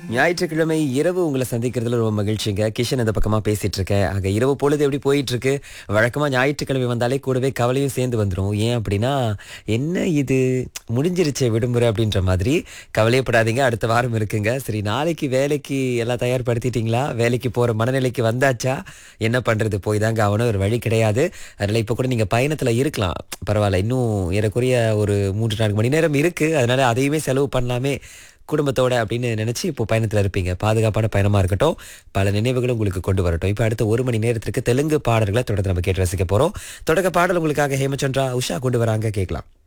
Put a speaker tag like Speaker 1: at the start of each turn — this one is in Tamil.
Speaker 1: ஞாயிற்றுக்கிழமை இரவு உங்களை சந்திக்கிறதுல ரொம்ப மகிழ்ச்சிங்க கிஷன் இந்த பக்கமா பேசிட்டு இருக்கேன் ஆக இரவு பொழுது எப்படி போயிட்டு இருக்கு வழக்கமா ஞாயிற்றுக்கிழமை வந்தாலே கூடவே கவலையும் சேர்ந்து வந்துடும் ஏன் அப்படின்னா என்ன இது முடிஞ்சிருச்சே விடுமுறை அப்படின்ற மாதிரி கவலையப்படாதீங்க அடுத்த வாரம் இருக்குங்க சரி நாளைக்கு வேலைக்கு எல்லாம் தயார்படுத்திட்டீங்களா வேலைக்கு போற மனநிலைக்கு வந்தாச்சா என்ன பண்றது போய் தாங்க அவனும் ஒரு வழி கிடையாது அதனால இப்போ கூட நீங்க பயணத்துல இருக்கலாம் பரவாயில்ல இன்னும் ஏறக்குறைய ஒரு மூன்று நான்கு மணி நேரம் இருக்கு அதனால அதையுமே செலவு பண்ணலாமே குடும்பத்தோட அப்படின்னு நினைச்சு இப்போ பயணத்துல இருப்பீங்க பாதுகாப்பான பயணமா இருக்கட்டும் பல நினைவுகளும் உங்களுக்கு கொண்டு வரட்டும் இப்போ அடுத்த ஒரு மணி நேரத்திற்கு தெலுங்கு பாடல்களை தொடர்ந்து நம்ம கேட்டு ரசிக்க போறோம் தொடக்க பாடல் உங்களுக்காக ஹேமச்சந்திரா உஷா கொண்டு வராங்க கேட்கலாம்